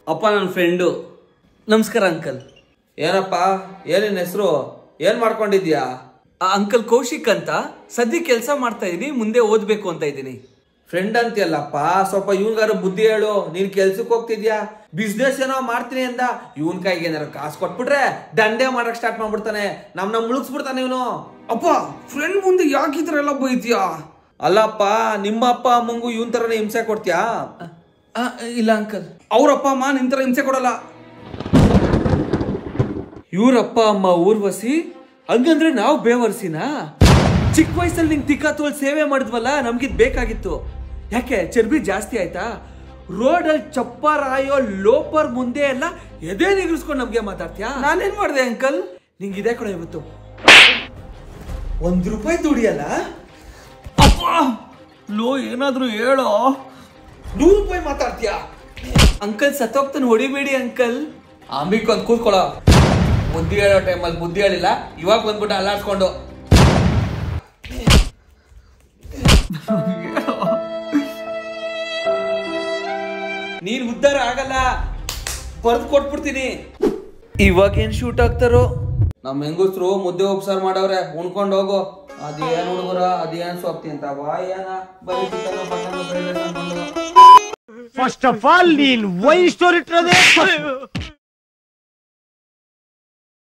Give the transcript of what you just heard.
ಅಪ್ಪ ನನ್ನ ಫ್ರೆಂಡು ನಮಸ್ಕಾರ ಅಂಕಲ್ ಏನಪ್ಪ ಏನಿನ್ ಹೆಸರು ಏನ್ ಮಾಡ್ಕೊಂಡಿದ್ಯಾ ಅಂಕಲ್ ಕೌಶಿಕ್ ಅಂತ ಸದ್ಯ ಕೆಲಸ ಮಾಡ್ತಾ ಇದೀನಿ ಮುಂದೆ ಓದ್ಬೇಕು ಅಂತ ಇದ್ದೀನಿ ಫ್ರೆಂಡ್ ಅಂತೀಯಲ್ಲಪ್ಪ ಸ್ವಲ್ಪ ಇವನ್ಗಾರು ಬುದ್ಧಿ ಹೇಳು ನೀನ್ ಕೆಲ್ಸಕ್ಕೆ ಹೋಗ್ತಿದ್ಯಾ ಬಿಸ್ನೆಸ್ ಏನೋ ಮಾಡ್ತೀನಿ ಅಂದ ಇವನ್ ಕೈಗೆ ಏನಾರ ಕಾಸು ಕೊಟ್ಬಿಟ್ರೆ ದಂಡೆ ಮಾಡಕ್ ಸ್ಟಾರ್ಟ್ ಮಾಡ್ಬಿಡ್ತಾನೆ ನಮ್ನ ಮುಳುಗ್ಸ್ಬಿಡ್ತಾನೆ ಇವನು ಅಪ್ಪ ಫ್ರೆಂಡ್ ಮುಂದೆ ಯಾಕೆ ಈ ಥರ ಎಲ್ಲ ಬೈತೀಯಾ ಅಲ್ಲಪ್ಪ ನಿಮ್ಮ ಅಪ್ಪ ಅಮ್ಮಂಗೂ ಇವನ್ ತರನೇ ಹಿಂಸೆ ಕೊಡ್ತೀಯಾ ಇಲ್ಲ ಅಂಕಲ್ ಅವ್ರಪ್ಪ ಅಮ್ಮ ನಿನ್ ಥರ ಹಿಂಸೆ ಕೊಡಲ್ಲ ಇವ್ರಪ್ಪ ಅಮ್ಮ ಊರ್ವಸಿ ಹಂಗಂದ್ರೆ ನಾವು ಬೇವರ್ಸಿನಾ ಚಿಕ್ಕ ವಯಸ್ಸಲ್ಲಿ ನಿಂಗೆ ತಿಕ್ಕ ತೋಳ್ ಸೇವೆ ಮಾಡಿದ್ವಲ್ಲ ನಮ್ಗಿದ್ ಬೇಕಾಗಿತ್ತು ಯಾಕೆ ಚರ್ಬಿ ಜಾಸ್ತಿ ಆಯ್ತಾ ರೋಡಲ್ಲಿ ಚಪ್ಪರಾಯೋ ಲೋಪರ್ ಮುಂದೆ ಎಲ್ಲ ಎದೆ ನಿಗಿಸ್ಕೊಂಡು ನಮ್ಗೆ ಮಾತಾಡ್ತೀಯಾ ನಾನೇನ್ ಮಾಡಿದೆ ಅಂಕಲ್ ನಿಂಗೆ ಇದೆ ಕೊಡ ಇವತ್ತು ಒಂದ್ ರೂಪಾಯಿ ದುಡಿಯಲ್ಲ ಅಪ್ಪ ಲೋ ಏನಾದ್ರೂ ಹೇಳೋ ನೂರು ರೂಪಾಯಿ ಮಾತಾಡ್ತೀಯಾ ಅಂಕಲ್ ಸತ್ತೋಗ್ತಾನೆ ಹೊಡಿಬೇಡಿ ಅಂಕಲ್ ಅಂಬಿಕ್ ಒಂದ್ ಕೂತ್ಕೊಳ್ಳೋ ಬುದ್ಧಿ ಹೇಳೋ ಟೈಮಲ್ಲಿ ಬುದ್ಧಿ ಹೇಳಿಲ್ಲ ಇವಾಗ ಬಂದ್ಬಿಟ್ಟು ಅಲ್ಲಾಡ್ಸ್ಕೊಂಡು ನೀನ್ ಉದ್ಧಾರ ಆಗಲ್ಲ ಬರ್ದು ಕೊಟ್ಬಿಡ್ತೀನಿ ಇವಾಗ ಏನ್ ಶೂಟ್ ಆಗ್ತಾರೋ ನಮ್ ಹೆಂಗಸ್ರು ಮುದ್ದೆ ಉಪ್ಸಾರು ಮಾಡವ್ರೆ ಉಣ್ಕೊಂಡ್ ಹೋಗು ಅದೇನ್ ಹುಡುಗರ ಅದೇನ್ ಸೊಪ್ತಿ ಅಂತ ಬಾಯನ ಬರೀ ಚಿಕನ್ ಮಟನ್ ಫ್ರೈಡ್ ರೈಸ್ ಅನ್ಕೊಂಡು ಫಸ್ಟ್ ಆಫ್ ಆಲ್ ನೀನ್ ವೈ ಸ್ಟೋರಿ ಇಟ್ಟಿರೋದೇ